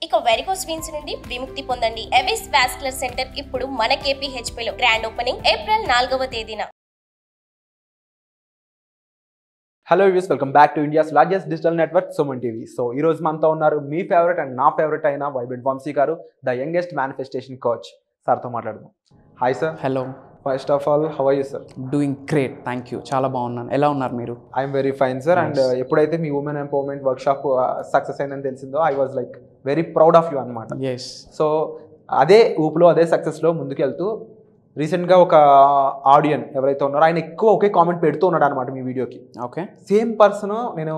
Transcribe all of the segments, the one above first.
ఇక varicose veins నుండి విముక్తి పొందండి ఎవిస్ వాస్కులర్ సెంటర్ ఇప్పుడు మన KPHP లో గ్రాండ్ ఓపెనింగ్ ఏప్రిల్ నాలుగవ తేదీన hello views welcome back to India's largest digital network Suman TV so ఈ రోజు మనతో ఉన్నారు మీ ఫేవరెట్ అండ్ నా ఫేవరెట్ అయిన vibrant Vamshi garu the youngest manifestation coach సార్తో మాట్లాడదాం hi sir hello first of all how you sir doing great thank you చాలా బాగున్నాను ఎలా ఉన్నారు మీరు I'm very fine sir and ఎప్పుడైతే మీ women empowerment workshop success అయిందని తెలిసిందో I was like very proud of you అనమాట ఎస్ సో అదే ఊపులో అదే సక్సెస్లో ముందుకెళ్తూ రీసెంట్గా ఒక ఆడియన్ ఎవరైతే ఉన్నారో ఆయన ఎక్కువ ఒకే కామెంట్ పెడుతూ ఉన్నాడు అనమాట మీ వీడియోకి ఓకే సేమ్ పర్సన్ నేను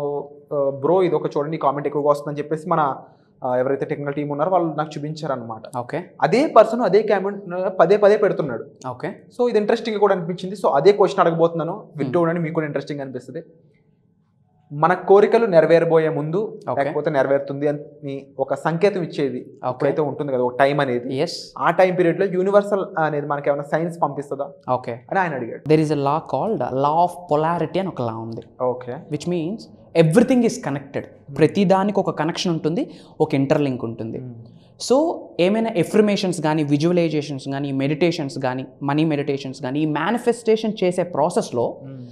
బ్రో ఇది ఒక చూడండి కామెంట్ ఎక్కువగా వస్తుందని చెప్పేసి మన ఆ, ఎవరైతే టెక్నికల్ టీం ఉన్నారో వాళ్ళు నాకు చూపించారు అనమాట ఓకే అదే పర్సన్ అదే కామెంట్ పదే పదే పెడుతున్నాడు ఓకే సో ఇది ఇంట్రెస్టింగ్ కూడా అనిపించింది సో అదే క్వశ్చన్ అడగబోతున్నాను వింటూ ఉండండి మీకు కూడా ఇంట్రెస్టింగ్ అనిపిస్తుంది మన కోరికలు నెరవేరబోయే ముందు Okay. లేకపోతే నెరవేరుతుంది అని ఒక సంకేతం ఇచ్చేది ఓకే ఎప్పుడైతే ఉంటుంది కదా ఒక టైం అనేది ఎస్ ఆ టైం పీరియడ్ లో యూనివర్సల్ అనేది మనకి ఏమైనా సైన్స్ పంపిస్తుందా ఓకే అని ఆయన అడిగాడు there is a law called law of polarity అని ఒక లా ఉంది okay which means everything is connected ప్రతి దానికి ఒక కనెక్షన్ ఉంటుంది ఒక ఇంటర్లింక్ ఉంటుంది సో ఏమైనా ఎఫర్మేషన్స్ కానీ విజువలైజేషన్స్ కానీ మెడిటేషన్స్ కానీ మనీ మెడిటేషన్స్ కానీ ఈ మేనిఫెస్టేషన్ చేసే ప్రాసెస్లో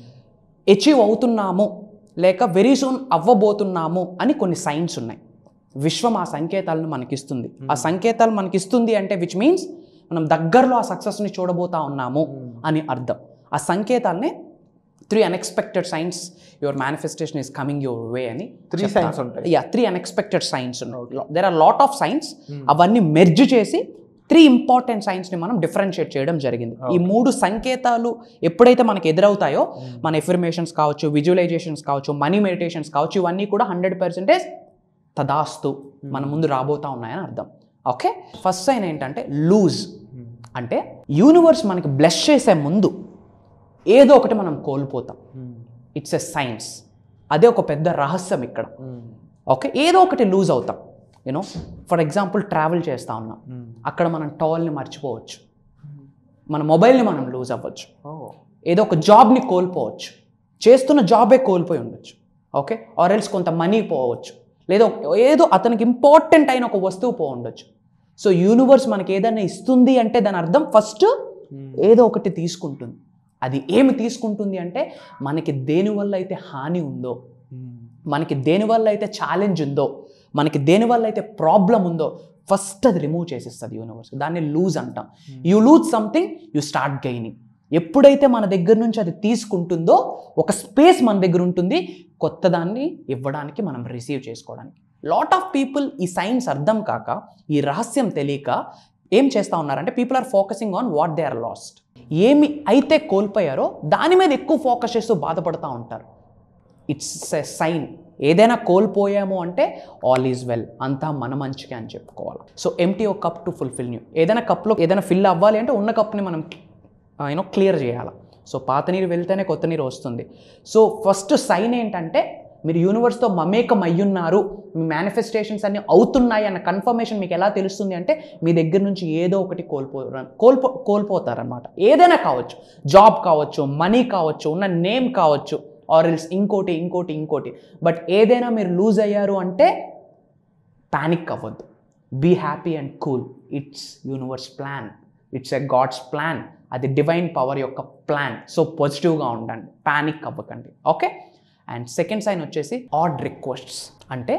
అచీవ్ అవుతున్నాము లేక వెరీ సూన్ అవ్వబోతున్నాము అని కొన్ని సైన్స్ ఉన్నాయి విశ్వం ఆ సంకేతాలను మనకిస్తుంది ఆ సంకేతాలు మనకిస్తుంది అంటే విచ్ మీన్స్ మనం దగ్గరలో ఆ సక్సెస్ని చూడబోతా ఉన్నాము అని అర్థం ఆ సంకేతాలనే three unexpected signs your manifestation is coming your way అని త్రీ సైన్స్ ఉంటాయి yeah three unexpected signs there are lot of signs అవన్నీ మెర్జ్ చేసి త్రీ ఇంపార్టెంట్ సైన్స్ని మనం డిఫరెన్షియేట్ చేయడం జరిగింది ఈ మూడు సంకేతాలు ఎప్పుడైతే మనకి ఎదురవుతాయో మన ఎఫర్మేషన్స్ కావచ్చు విజువలైజేషన్స్ కావచ్చు మనీ మెడిటేషన్స్ కావచ్చు ఇవన్నీ కూడా హండ్రెడ్ పర్సెంటేజ్ తదాస్తు మన ముందు రాబోతా ఉన్నాయని అర్థం ఓకే ఫస్ట్ సైన్ ఏంటంటే లూజ్ అంటే యూనివర్స్ మనకి బ్లెస్ చేసే ముందు ఏదో ఒకటి మనం కోల్పోతాం ఇట్స్ ఎ సైన్స్ అదే ఒక పెద్ద రహస్యం ఇక్కడ ఓకే ఏదో ఒకటి లూజ్ అవుతాం యూనో ఫర్ ఎగ్జాంపుల్ ట్రావెల్ చేస్తూ ఉన్నాం అక్కడ మనం టవల్ని మర్చిపోవచ్చు మన మొబైల్ని మనం లూజ్ అవ్వచ్చు ఏదో ఒక జాబ్ని కోల్పోవచ్చు చేస్తున్న జాబే కోల్పోయి ఉండొచ్చు ఓకే ఆర్ ఎల్స్ కొంత మనీ పోవచ్చు లేదా ఏదో అతనికి ఇంపార్టెంట్ అయిన ఒక వస్తువు పో ఉండొచ్చు సో యూనివర్స్ మనకి ఏదైనా ఇస్తుంది అంటే దాని అర్థం ఫస్ట్ ఏదో ఒకటి తీసుకుంటుంది అది ఏమి తీసుకుంటుంది అంటే మనకి దేనివల్ల అయితే హాని ఉందో మనకి దేనివల్ల అయితే ఛాలెంజ్ ఉందో మనకి దేనివల్ల అయితే ప్రాబ్లం ఉందో ఫస్ట్ అది రిమూవ్ చేసేస్తుంది యూనివర్స్ దాన్ని లూజ్ అంటాం you lose something you start gaining ఎప్పుడైతే మన దగ్గర నుంచి అది తీసుకుంటుందో ఒక స్పేస్ మన దగ్గర ఉంటుంది కొత్త దాన్ని ఇవ్వడానికి మనం రిసీవ్ చేసుకోవడానికి లాట్ ఆఫ్ పీపుల్ ఈ సైన్స్ అర్థం కాక ఈ రహస్యం తెలియక ఏం చేస్తూ ఉన్నారంటే people are focusing on what they are lost ఏమి అయితే కోల్పోయారో దాని మీద ఎక్కువ ఫోకస్ చేస్తూ బాధపడుతూ ఉంటారు ఇట్స్ ఎ సైన్ ఏదైనా కోల్పోయాము అంటే ఆల్ ఈజ్ వెల్ అంతా మన మంచిగా అని చెప్పుకోవాలి సో ఎంటీ ఒక కప్ టు ఫుల్ఫిల్ న్యూ ఏదైనా కప్లో ఏదైనా ఫిల్ అవ్వాలి అంటే ఉన్న కప్ని మనం యూనో క్లియర్ చేయాలి సో పాత నీరు వెళ్తేనే కొత్త నీరు వస్తుంది సో ఫస్ట్ సైన్ ఏంటంటే మీరు యూనివర్స్తో మమేకం అయ్యున్నారు మీ మేనిఫెస్టేషన్స్ అన్ని అవుతున్నాయి అన్న కన్ఫర్మేషన్ మీకు ఎలా తెలుస్తుంది అంటే మీ దగ్గర నుంచి ఏదో ఒకటి కోల్పో కోల్పో కోల్పోతారనమాట ఏదైనా కావచ్చు జాబ్ కావచ్చు మనీ కావచ్చు ఉన్న నేమ్ కావచ్చు ఆర్ ఎల్స్ ఇంకోటి ఇంకోటి ఇంకోటి బట్ ఏదైనా మీరు లూజ్ అయ్యారు అంటే ప్యానిక్ అవ్వద్దు be happy and cool it's universe plan it's a God's plan అది డివైన్ పవర్ యొక్క ప్లాన్ సో పాజిటివ్గా ఉండండి ప్యానిక్ అవ్వకండి ఓకే అండ్ సెకండ్ సైన్ వచ్చేసి ఆడ్ రిక్వెస్ట్స్ అంటే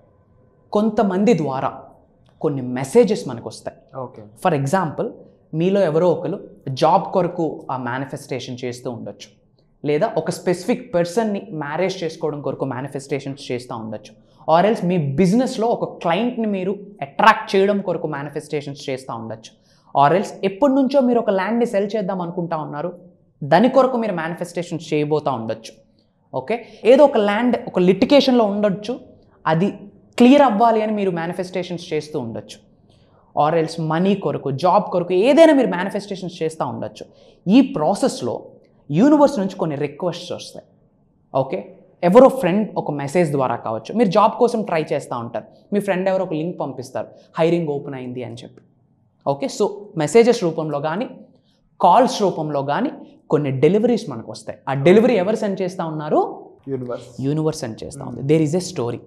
కొంతమంది ద్వారా కొన్ని మెసేజెస్ మనకు వస్తాయి ఓకే ఫర్ ఎగ్జాంపుల్ మీలో ఎవరో ఒకరు జాబ్ కొరకు ఆ మేనిఫెస్టేషన్ చేస్తూ ఉండొచ్చు లేదా ఒక స్పెసిఫిక్ పర్సన్ని మ్యారేజ్ చేసుకోవడం కొరకు మేనిఫెస్టేషన్స్ చేస్తూ ఉండొచ్చు ఆర్ ఎల్స్ మీ బిజినెస్లో ఒక క్లయింట్ని మీరు అట్రాక్ట్ చేయడం కొరకు మేనిఫెస్టేషన్స్ చేస్తూ ఉండొచ్చు ఆర్ ఎల్స్ ఎప్పటి నుంచో మీరు ఒక ల్యాండ్ని సెల్ చేద్దాం అనుకుంటా ఉన్నారు దాని కొరకు మీరు మేనిఫెస్టేషన్స్ చేయబోతూ ఉండొచ్చు ఓకే ఏదో ఒక ల్యాండ్ ఒక లిటికేషన్లో ఉండొచ్చు అది క్లియర్ అవ్వాలి అని మీరు మేనిఫెస్టేషన్స్ చేస్తూ ఉండొచ్చు ఆర్ ఎల్స్ మనీ కొరకు జాబ్ కొరకు ఏదైనా మీరు మేనిఫెస్టేషన్స్ చేస్తూ ఉండొచ్చు ఈ ప్రాసెస్లో యూనివర్స్ నుంచి కొన్ని రిక్వెస్ట్స్ వస్తాయి ఓకే ఎవరో ఫ్రెండ్ ఒక మెసేజ్ ద్వారా కావచ్చు మీరు జాబ్ కోసం ట్రై చేస్తూ ఉంటారు మీ ఫ్రెండ్ ఎవరో ఒక లింక్ పంపిస్తారు హైరింగ్ ఓపెన్ అయింది అని చెప్పి ఓకే సో మెసేజెస్ రూపంలో కానీ కాల్స్ రూపంలో కానీ కొన్ని డెలివరీస్ మనకు వస్తాయి ఆ డెలివరీ ఎవరు సెండ్ చేస్తూ ఉన్నారు యూనివర్స్ యూనివర్స్ సెండ్ చేస్తూ ఉంది there is a story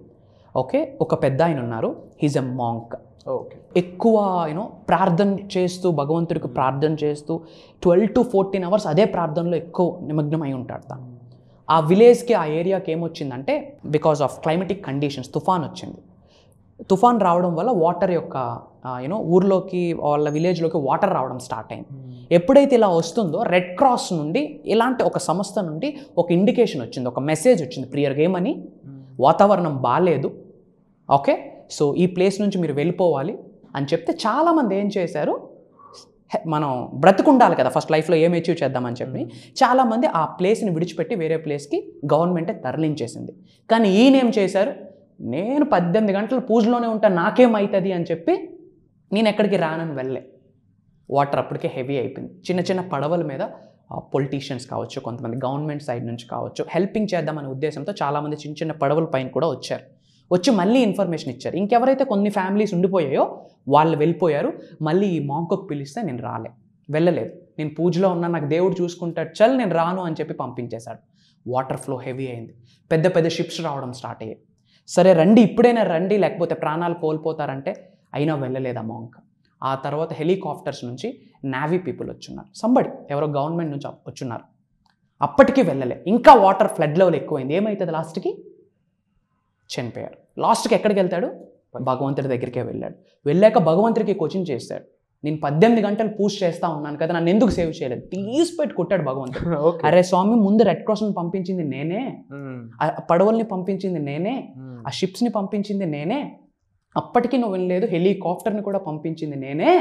okay ఒక పెద్ద ఆయన ఉన్నారు హీజ్ ఎ మాంక్ ఓకే ఎక్కువ యూనో ప్రార్థన చేస్తూ భగవంతుడికి ప్రార్థన చేస్తూ ట్వెల్వ్ టు ఫోర్టీన్ అవర్స్ అదే ప్రార్థనలో ఎక్కువ నిమగ్నమై ఉంటాడు తను ఆ విలేజ్కి ఆ ఏరియాకి ఏమొచ్చిందంటే బికాస్ ఆఫ్ క్లైమేటిక్ కండిషన్స్ తుఫాన్ వచ్చింది తుఫాన్ రావడం వల్ల వాటర్ యొక్క యూనో ఊర్లోకి వాళ్ళ విలేజ్లోకి వాటర్ రావడం స్టార్ట్ అయింది ఎప్పుడైతే ఇలా వస్తుందో రెడ్ క్రాస్ నుండి ఇలాంటి ఒక సంస్థ నుండి ఒక ఇండికేషన్ వచ్చింది ఒక మెసేజ్ వచ్చింది ప్రియర్గా ఏమని వాతావరణం బాగాలేదు ఓకే సో ఈ ప్లేస్ నుంచి మీరు వెళ్ళిపోవాలి అని చెప్తే చాలామంది ఏం చేశారు హె- మనం బ్రతుకుండాలి కదా ఫస్ట్ లైఫ్లో ఏం అచీవ్ చేద్దామని చెప్పి చాలామంది ఆ ప్లేస్ని విడిచిపెట్టి వేరే ప్లేస్కి గవర్నమెంటే తరలించేసింది కానీ ఈయన ఏం చేశారు నేను పద్దెనిమిది గంటలు పూజలోనే ఉంటా నాకేమవుతుంది అని చెప్పి నేను ఎక్కడికి రానని వెళ్ళే వాటర్ అప్పటికే హెవీ అయిపోయింది చిన్న చిన్న పడవల మీద పొలిటీషియన్స్ కావచ్చు కొంతమంది గవర్నమెంట్ సైడ్ నుంచి కావచ్చు హెల్పింగ్ చేద్దామనే ఉద్దేశంతో చాలామంది చిన్న చిన్న పడవల పైన కూడా వచ్చారు వచ్చి మళ్ళీ ఇన్ఫర్మేషన్ ఇచ్చారు ఇంకెవరైతే కొన్ని ఫ్యామిలీస్ ఉండిపోయాయో వాళ్ళు వెళ్ళిపోయారు మళ్ళీ ఈ మాంకోకి పిలిస్తే నేను రాలే వెళ్ళలేదు నేను పూజలో ఉన్నా నాకు దేవుడు చూసుకుంటాడు చల్ నేను రాను అని చెప్పి పంపించేశాడు వాటర్ ఫ్లో హెవీ అయింది పెద్ద పెద్ద షిప్స్ రావడం స్టార్ట్ అయ్యాయి సరే రండి ఇప్పుడైనా రండి లేకపోతే ప్రాణాలు కోల్పోతారంటే అయినా వెళ్ళలేదు ఆ మాంక్ ఆ తర్వాత హెలికాప్టర్స్ నుంచి నావీ పీపుల్ వచ్చున్నారు సంబడి ఎవరో గవర్నమెంట్ నుంచి వచ్చున్నారు అప్పటికీ వెళ్ళలే ఇంకా వాటర్ ఫ్లడ్ లెవెల్ ఎక్కువైంది ఏమవుతుంది లాస్ట్కి చనిపోయారు లాస్ట్కి ఎక్కడికి వెళ్తాడు భగవంతుడి దగ్గరికే వెళ్ళాడు వెళ్ళాక భగవంతుడికి క్వశ్చన్ చేస్తాడు నేను పద్దెనిమిది గంటలు పూజ చేస్తా ఉన్నాను కదా నన్ను ఎందుకు సేవ్ చేయలేదు తీసి పెట్టి కొట్టాడు భగవంతుడు ఓకే అరే స్వామి ముందు రెడ్ క్రాస్ని పంపించింది నేనే ఆ పడవల్ని పంపించింది నేనే ఆ షిప్స్ని పంపించింది నేనే అప్పటికి నువ్వు వినలేదు హెలికాప్టర్ని కూడా పంపించింది నేనే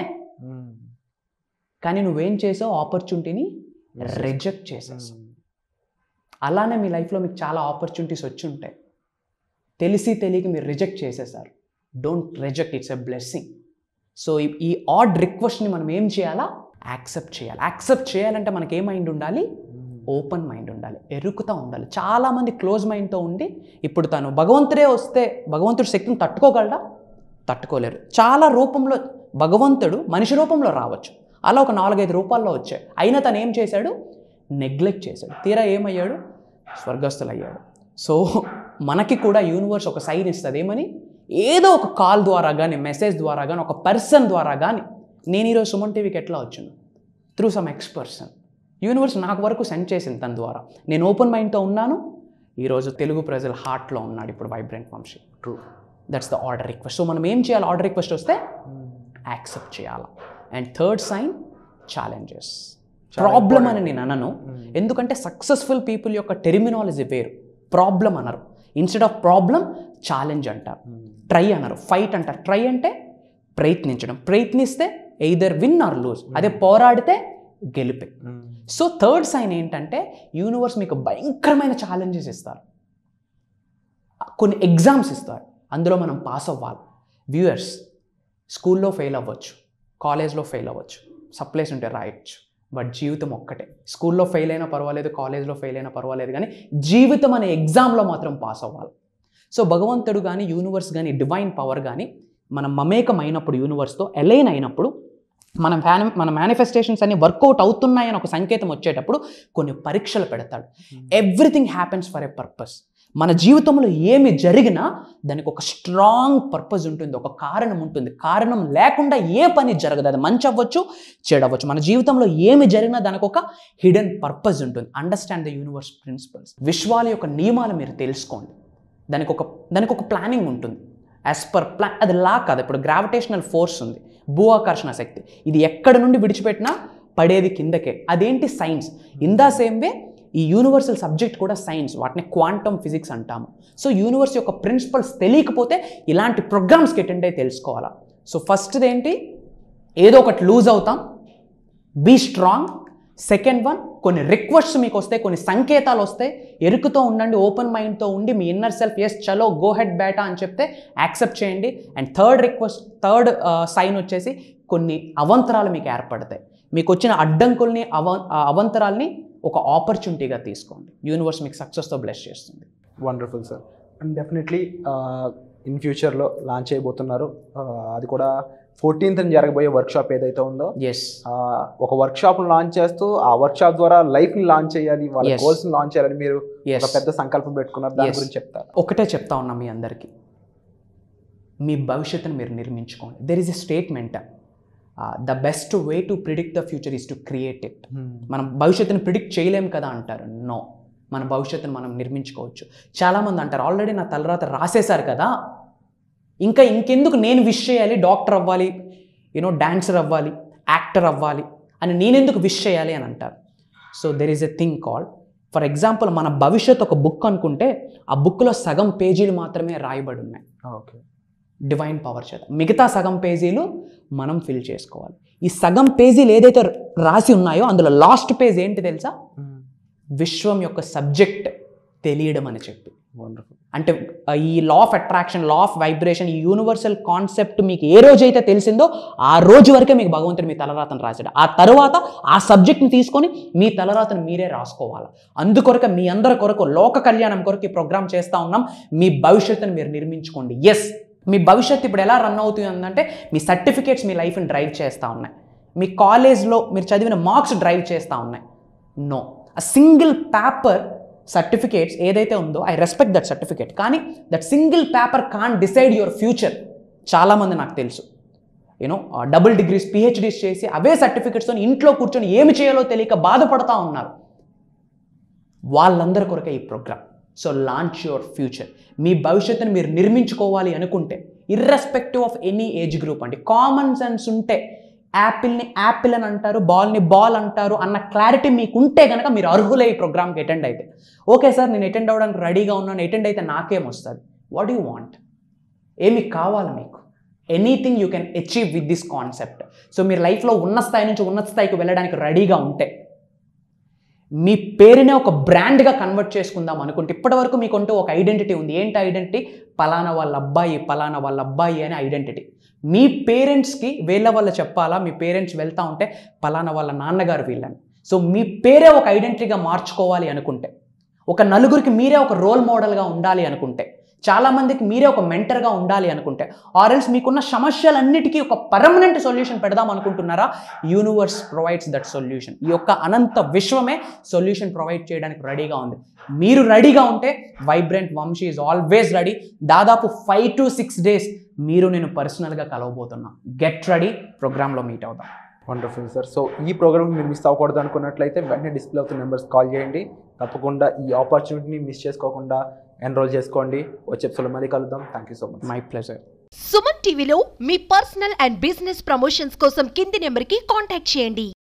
కానీ నువ్వేం చేసావు ఆపర్చునిటీని రిజెక్ట్ చేసేసావు అలానే మీ లైఫ్లో మీకు చాలా ఆపర్చునిటీస్ వచ్చి ఉంటాయి తెలిసి తెలియక మీరు రిజెక్ట్ చేసేసారు don't reject it's a blessing so ఈ ఆడ్ రిక్వెస్ట్ని మనం ఏం చేయాలా యాక్సెప్ట్ చేయాలి యాక్సెప్ట్ చేయాలంటే మనకి ఏ మైండ్ ఉండాలి ఓపెన్ మైండ్ ఉండాలి ఎరుకుతా ఉండాలి చాలామంది క్లోజ్ మైండ్తో ఉండి ఇప్పుడు తను భగవంతుడే వస్తే భగవంతుడి శక్తిని తట్టుకోగలడా తట్టుకోలేరు చాలా రూపంలో భగవంతుడు మనిషి రూపంలో రావచ్చు అలా ఒక నాలుగైదు రూపాల్లో వచ్చాయి అయినా తను ఏం చేశాడు నెగ్లెక్ట్ చేశాడు తీరా ఏమయ్యాడు స్వర్గస్థులయ్యాడు సో మనకి కూడా యూనివర్స్ ఒక సైన్ ఇస్తుంది ఏమని ఏదో ఒక కాల్ ద్వారా కానీ మెసేజ్ ద్వారా కానీ ఒక పర్సన్ ద్వారా కానీ నేను ఈరోజు సుమన్ టీవీకి ఎట్లా వచ్చాను through some ex person universe నాకు వరకు సెండ్ చేసింది తన ద్వారా నేను ఓపెన్ మైండ్తో ఉన్నాను ఈరోజు తెలుగు ప్రజల హార్ట్లో ఉన్నాడు ఇప్పుడు vibrant Vamshi true that's the order request so మనం ఏం చేయాలి ఆర్డర్ రిక్వెస్ట్ వస్తే యాక్సెప్ట్ చేయాలి and third sign challenges problem అని నేను అనను ఎందుకంటే సక్సెస్ఫుల్ పీపుల్ యొక్క టెర్మినాలజీ వేరు ప్రాబ్లం అనరు ఇన్స్టెడ్ ఆఫ్ ప్రాబ్లం ఛాలెంజ్ అంటారు ట్రై అనరు ఫైట్ అంటారు ట్రై అంటే ప్రయత్నించడం ప్రయత్నిస్తే ఎయిదర్ విన్ ఆర్ లూజ్ అదే పోరాడితే గెలిపే సో థర్డ్ సైన్ ఏంటంటే యూనివర్స్ మీకు భయంకరమైన ఛాలెంజెస్ ఇస్తారు కొన్ని ఎగ్జామ్స్ ఇస్తారు అందులో మనం పాస్ అవ్వాలి వ్యూయర్స్ స్కూల్లో ఫెయిల్ అవ్వచ్చు కాలేజ్లో ఫెయిల్ అవ్వచ్చు సప్లైస్ ఉంటే రాయొచ్చు బట్ జీవితం ఒక్కటే స్కూల్లో ఫెయిల్ అయినా పర్వాలేదు కాలేజ్లో ఫెయిల్ అయినా పర్వాలేదు కానీ జీవితం అనే ఎగ్జామ్లో మాత్రం పాస్ అవ్వాలి సో భగవంతుడు కానీ యూనివర్స్ కానీ డివైన్ పవర్ కానీ మనం మమేకం అయినప్పుడు యూనివర్స్తో ఎలైన్ అయినప్పుడు మన ఫ్యాన్ మన మేనిఫెస్టేషన్స్ అన్ని వర్కౌట్ అవుతున్నాయని ఒక సంకేతం వచ్చేటప్పుడు కొన్ని పరీక్షలు పెడతాడు everything happens for a purpose మన జీవితంలో ఏమి జరిగినా దానికి ఒక స్ట్రాంగ్ పర్పస్ ఉంటుంది ఒక కారణం ఉంటుంది కారణం లేకుండా ఏ పని జరగదు అది మంచి అవ్వచ్చు చెడు అవ్వచ్చు మన జీవితంలో ఏమి జరిగినా దానికి ఒక హిడెన్ పర్పస్ ఉంటుంది అండర్స్టాండ్ ద యూనివర్స్ ప్రిన్సిపల్స్ విశ్వాల యొక్క నియమాలు మీరు తెలుసుకోండి దానికి ఒక దానికి ఒక ప్లానింగ్ ఉంటుంది యాజ్ పర్ ప్లాన్ అది లా కాదు ఇప్పుడు గ్రావిటేషనల్ ఫోర్స్ ఉంది భూ ఆకర్షణ శక్తి ఇది ఎక్కడ నుండి విడిచిపెట్టినా పడేది కిందకే అదేంటి science in the same way ఈ యూనివర్సల్ సబ్జెక్ట్ కూడా సైన్స్ వాటిని క్వాంటమ్ ఫిజిక్స్ అంటాము సో యూనివర్స్ యొక్క ప్రిన్సిపల్స్ తెలియకపోతే ఇలాంటి ప్రోగ్రామ్స్కి అటెండ్ అయి తెలుసుకోవాలా సో ఫస్ట్ది ఏంటి ఏదో ఒకటి లూజ్ అవుతాం బీ స్ట్రాంగ్ సెకండ్ వన్ కొన్ని రిక్వెస్ట్స్ మీకు వస్తాయి కొన్ని సంకేతాలు వస్తాయి ఎరుకుతో ఉండండి ఓపెన్ మైండ్తో ఉండి మీ ఇన్నర్ సెల్ఫ్ ఎస్ చలో గో హెడ్ బేటా అని చెప్తే యాక్సెప్ట్ చేయండి and third request third sign వచ్చేసి కొన్ని అవంతరాలు మీకు ఏర్పడతాయి మీకు వచ్చిన అడ్డంకుల్ని అవ ఆ అవంతరాల్ని ఒక ఆపర్చునిటీగా తీసుకోండి యూనివర్స్ మీకు సక్సెస్తో బ్లెస్ చేస్తుంది wonderful sir and definitely in ఫ్యూచర్లో లాంచ్ చేయబోతున్నారు ఆ, అది కూడా ఫోర్టీన్త్ జరగబోయే వర్క్షాప్ ఏదైతే ఉందో ఎస్ ఆ, ఒక వర్క్షాప్ లాంచ్ చేస్తూ ఆ వర్క్షాప్ ద్వారా లైఫ్ ని లాంచ్ చేయాలి వాళ్ళ Yes. గోల్స్ లాంచ్ చేయాలని మీరు ఎస్ ఒక పెద్ద సంకల్పం పెట్టుకున్నారు దాని Yes. గురించి చెప్తారు ఒకటే చెప్తా ఉన్నా మీ అందరికీ మీ భవిష్యత్తును మీరు నిర్మించుకోండి there is a statement the best way to predict the future is to create it మనం భవిష్యత్తుని ప్రిడిక్ట్ చేయలేం కదా అంటారు నో మన భవిష్యత్తును మనం నిర్మించుకోవచ్చు చాలామంది అంటారు ఆల్రెడీ నా తలరాత రాసేశారు కదా ఇంకా ఇంకెందుకు నేను విష్ చేయాలి డాక్టర్ అవ్వాలి యూనో డాన్సర్ అవ్వాలి యాక్టర్ అవ్వాలి అని నేనెందుకు విష్ చేయాలి అని అంటారు so there is a thing called for example మన భవిష్యత్ ఒక బుక్ అనుకుంటే ఆ బుక్లో సగం పేజీలు మాత్రమే రాయబడి ఉన్నాయి ఓకే డివైన్ పవర్ చేత మిగతా సగం పేజీలు మనం ఫిల్ చేసుకోవాలి ఈ సగం పేజీలు ఏదైతే రాసి ఉన్నాయో అందులో లాస్ట్ పేజ్ ఏంటి తెలుసా విశ్వం యొక్క సబ్జెక్ట్ తెలియడం అని చెప్పి వండర్ఫుల్ అంటే ఆ, ఈ law of attraction law of vibration ఈ యూనివర్సల్ కాన్సెప్ట్ మీకు ఏ రోజైతే తెలిసిందో ఆ రోజు వరకే మీకు భగవంతుడు మీ తలరాతను రాశాడు ఆ తర్వాత ఆ సబ్జెక్ట్ని తీసుకొని మీ తలరాతను మీరే రాసుకోవాలి అందుకొరకు మీ అందరి కొరకు లోక కళ్యాణం కొరకు ఈ ప్రోగ్రామ్ చేస్తూ ఉన్నాం మీ భవిష్యత్తును మీరు నిర్మించుకోండి ఎస్ మీ భవిష్యత్తు ఇప్పుడు ఎలా రన్ అవుతుంది అంటే మీ సర్టిఫికేట్స్ మీ లైఫ్ని డ్రైవ్ చేస్తూ ఉన్నాయి మీ కాలేజ్లో మీరు చదివిన మార్క్స్ డ్రైవ్ చేస్తూ ఉన్నాయి no a single paper certificates ఏదైతే ఉందో ఐ రెస్పెక్ట్ దట్ సర్టిఫికేట్ కానీ that single paper can decide your future చాలామంది నాకు తెలుసు యూనో డబుల్ డిగ్రీస్ పిహెచ్డీస్ చేసి అవే సర్టిఫికేట్స్తో ఇంట్లో కూర్చొని ఏమి చేయాలో తెలియక బాధపడతా ఉన్నారు వాళ్ళందరి కొరకే ఈ programme so launch your future మీ భవిష్యత్తుని మీరు నిర్మించుకోవాలి అనుకుంటే irrespective of any age group అండి కామన్ సెన్స్ ఉంటే యాపిల్ని యాపిల్ అని అంటారు బాల్ని బాల్ అంటారు అన్న క్లారిటీ మీకు ఉంటే కనుక మీరు అర్హులే ఈ ప్రోగ్రామ్కి అటెండ్ అయితే ఓకే సార్ నేను అటెండ్ అవ్వడానికి రెడీగా ఉన్నాను అటెండ్ అయితే నాకేం వస్తుంది వాట్ యూ వాంట్ ఏమి కావాలి మీకు anything you can achieve with this concept so మీరు లైఫ్లో ఉన్న స్థాయి నుంచి ఉన్నత స్థాయికి వెళ్ళడానికి రెడీగా ఉంటే మీ పేరునే ఒక బ్రాండ్గా కన్వర్ట్ చేసుకుందాం అనుకుంటే ఇప్పటివరకు మీకుంటూ ఒక ఐడెంటిటీ ఉంది ఏంటి ఐడెంటిటీ పలానా వాళ్ళ అబ్బాయి పలానా వాళ్ళ అబ్బాయి అనే ఐడెంటిటీ మీ పేరెంట్స్కి వీళ్ళ వల్ల చెప్పాలా మీ పేరెంట్స్ వెళ్తా ఉంటే పలానా వాళ్ళ నాన్నగారు వీళ్ళని సో మీ పేరే ఒక ఐడెంటిటీగా మార్చుకోవాలి అనుకుంటే ఒక నలుగురికి మీరే ఒక రోల్ మోడల్గా ఉండాలి అనుకుంటే చాలామందికి మీరే ఒక మెంటర్గా ఉండాలి అనుకుంటే ఆర్ఎల్స్ మీకున్న సమస్యలన్నిటికీ ఒక పర్మనెంట్ సొల్యూషన్ పెడదాం అనుకుంటున్నారా యూనివర్స్ ప్రొవైడ్స్ దట్ సొల్యూషన్ ఈ యొక్క అనంత విశ్వమే సొల్యూషన్ ప్రొవైడ్ చేయడానికి రెడీగా ఉంది మీరు రెడీగా ఉంటే vibrant Vamshi is always ready దాదాపు ఫైవ్ టు సిక్స్ డేస్ మీరు నేను పర్సనల్గా కలవబోతున్నా గెట్ రెడీ ప్రోగ్రాంలో మీట్ అవుదాం వండర్ఫుల్ సార్ సో ఈ ప్రోగ్రామ్ మీరు మిస్ అవ్వకూడదు అనుకున్నట్లయితే వెంటనే డిస్ప్లే అవుతున్న నెంబర్స్ కాల్ చేయండి తప్పకుండా ఈ ఆపర్చునిటీని మిస్ చేసుకోకుండా ఎన్రోల్ చేసుకోండి వచ్చే ఎపిసోడ్లో మళ్ళీ కలుద్దాం thank you so much my pleasure Suman టీవీలో మీ పర్సనల్ అండ్ బిజినెస్ ప్రమోషన్స్ కోసం కింది నెంబర్కి కాంటాక్ట్ చేయండి